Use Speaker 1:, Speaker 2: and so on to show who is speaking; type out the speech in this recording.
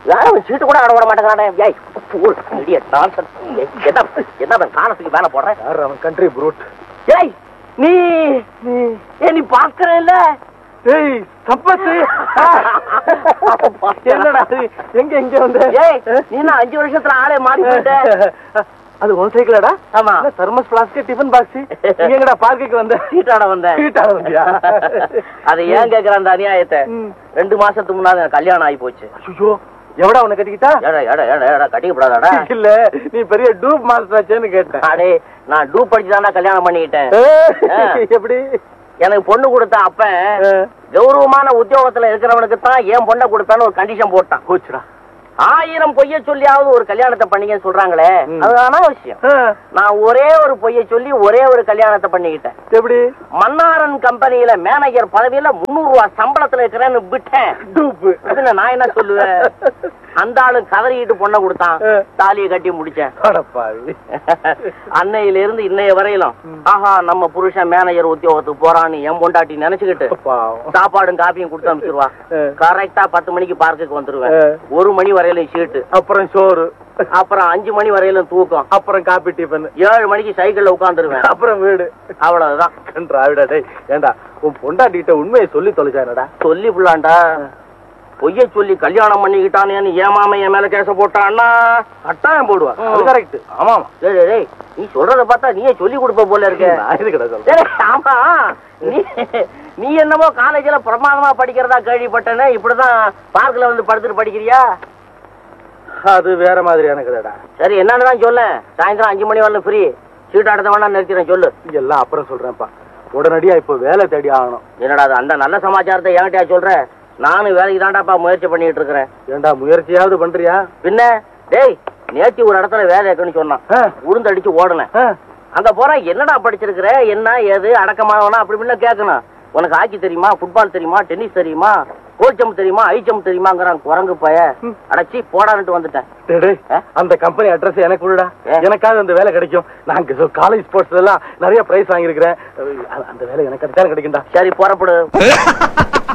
Speaker 1: யாரும் சீட்டு கூட ஆட விட மாட்டேங்கிறானே ஏய் fool, idiot, nonsense. ஏய், என்ன என்ன அவன் காலத்துக்கு மேல போடுறேன்
Speaker 2: யார் அவன் கண்ட்ரி ப்ரூட்
Speaker 1: ஏய் நீ நீ ஏ நீ பாக்குற இல்ல
Speaker 2: ஏய் சம்பத்து என்னடா இது? எங்க எங்க வந்த
Speaker 1: ஏய் நீ என்ன அஞ்சு வருஷத்துல ஆளே மாறி போயிட்ட
Speaker 2: அது உன் சைக்கிளாடா
Speaker 1: ஆமா
Speaker 2: தர்மஸ் பிளாஸ்க் டிஃபன் பாக்ஸ் நீ எங்கடா பார்க்குக்கு வந்த
Speaker 1: சீட்டாட வந்தேன்
Speaker 2: சீட்டாட வந்தியா?
Speaker 1: அதை ஏன் கேக்குற அந்த அநியாயத்தை
Speaker 2: ம்.
Speaker 1: ரெண்டு மாசத்துக்கு முன்னாடி எனக்கு கல்யாணம் ஆகி போச்சு
Speaker 2: ஐயோ எவடா உன்னை கட்டிக்கிட்டா
Speaker 1: ஏடா ஏடா ஏடா ஏடா கட்டிக்கப்படாதாடா
Speaker 2: இல்ல நீ பெரிய டூப் மாஸ்டர் ஆச்சேன்னு கேட்டேன்
Speaker 1: அடே நான் டூப் படிச்சு கல்யாணம் பண்ணிக்கிட்டேன்
Speaker 2: ஏய், எப்படி
Speaker 1: எனக்கு பொண்ணு கொடுத்த அப்ப
Speaker 2: ஆ.
Speaker 1: கௌரவமான உத்தியோகத்துல இருக்கிறவனுக்கு தான் ஏன் பொண்ணை கொடுப்பேன்னு ஒரு கண்டிஷன் போட்டான்
Speaker 2: போச்சுடா
Speaker 1: ஆயிரம் பொய்ய சொல்லியாவது ஒரு கல்யாணத்தை பண்ணீங்கன்னு சொல்றாங்களே
Speaker 2: ம்.
Speaker 1: அது அனாவசியம்
Speaker 2: ஆ,
Speaker 1: நான் ஒரே ஒரு பொய்ய சொல்லி ஒரே ஒரு கல்யாணத்தை பண்ணிக்கிட்டேன்
Speaker 2: எப்படி
Speaker 1: மன்னாரன் கம்பெனியில மேனேஜர் பதவியில முன்னூறு ரூபாய் சம்பளத்துல இருக்கிறேன்னு விட்டேன்
Speaker 2: டூப்
Speaker 1: அதுல நான் என்ன சொல்லுவேன் அந்த ஆளு கதறிக்கிட்டு பொண்ணை கொடுத்தான்
Speaker 2: ஆ.
Speaker 1: தாலியை கட்டி முடிச்சேன்
Speaker 2: அடப்பாவி
Speaker 1: அன்னையில இருந்து இன்னைய வரையிலும்
Speaker 2: ம்.
Speaker 1: ஆஹா நம்ம புருஷன் மேனேஜர் உத்தியோகத்துக்கு போறான்னு என் பொண்டாட்டி நினைச்சுக்கிட்டு
Speaker 2: பாவம்
Speaker 1: சாப்பாடும் காப்பியும் கொடுத்து அனுப்பிச்சிருவா
Speaker 2: ஆ.
Speaker 1: கரெக்டா பத்து மணிக்கு பார்க்குக்கு வந்துருவேன்
Speaker 2: ஆ.
Speaker 1: ஒரு மணி வரையிலும் சீட்டு
Speaker 2: அப்புறம் சோறு
Speaker 1: அப்புறம் அஞ்சு மணி வரையிலும் தூக்கம்
Speaker 2: அப்புறம் காபி டிஃபன்
Speaker 1: ஏழு மணிக்கு சைக்கிள்ல உட்காந்துருவேன்
Speaker 2: அப்புறம் வீடு
Speaker 1: அவ்வளவுதான்
Speaker 2: கன்றாவிடா டேய் ஏண்டா உன் பொண்டாட்டிகிட்ட உண்மையை சொல்லி தொலைச்சானடா
Speaker 1: சொல்லி புள்ளாண்டா பொய்ய சொல்லி கல்யாணம் பண்ணிக்கிட்டானேன்னு ஏமாம என் மேல கேச போட்டான்னா
Speaker 2: கட்டாயம் போடுவா
Speaker 1: ம்.
Speaker 2: அது கரெக்ட் ஆமா ஆமா
Speaker 1: டேய், டேய், டேய், நீ சொல்றத பார்த்தா நீயே சொல்லி கொடுப்ப போல இருக்க
Speaker 2: நான் எதுக்குடா சொல்றேன்
Speaker 1: டேய், ஆமா நீ நீ என்னமோ காலேஜ்ல பிரமாதமா படிக்கிறதா கேள்விப்பட்டேனே இப்படிதான் பார்க்ல வந்து படுத்துட்டு படிக்கிறியா
Speaker 2: அது வேற மாதிரியான கதைடா
Speaker 1: சரி என்னன்னு தான் சொல்ல சாயந்தரம் அஞ்சு மணி வரல ஃப்ரீ சீட் ஆடுறத வேணா நிறுத்திடுறேன் சொல்லு
Speaker 2: எல்லாம் அப்புறம் சொல்றேன்ப்பா உடனடியா இப்போ வேலை தேடி ஆகணும்
Speaker 1: என்னடா அது அந்த நல்ல சமாச்சாரத்தை என்கிட்டயா சொல்ற நானும் வேலைக்கு தாண்டாப்பா முயற்சி பண்ணிட்டு இருக்கிறேன்
Speaker 2: ஏண்டா முயற்சியாவது பண்றியா
Speaker 1: பின்ன டேய் நேத்தி ஒரு இடத்துல வேலை இருக்குன்னு சொன்னான்
Speaker 2: ஆ,
Speaker 1: உளுந்தடிச்சு ஓடுனேன்
Speaker 2: ஆ.
Speaker 1: அங்க போற என்னடா படிச்சிருக்கிற என்ன ஏது அடக்கமானவனா அப்படி இப்படின்னு கேட்கணும் உனக்கு ஹாக்கி தெரியுமா ஃபுட்பால் தெரியுமா டென்னிஸ் தெரியுமா கோல்ச்சம் தெரியுமா ஐச்சம் தெரியுமாங்கிறான் குரங்கு பய
Speaker 2: ம்.
Speaker 1: அடைச்சி போடான்ட்டு வந்துட்டேன்
Speaker 2: டேய், டேய்,
Speaker 1: ஆ?
Speaker 2: அந்த கம்பெனி அட்ரஸ் எனக்கு விடுடா
Speaker 1: ஏ?
Speaker 2: எனக்காவது அந்த வேலை கிடைக்கும் நான் காலேஜ் ஸ்போர்ட்ஸ்ல எல்லாம் நிறைய பிரைஸ் வாங்கியிருக்கிறேன் அந்த வேலை எனக்கு கிடைச்சாலும் கிடைக்கும்டா
Speaker 1: சரி புறப்படு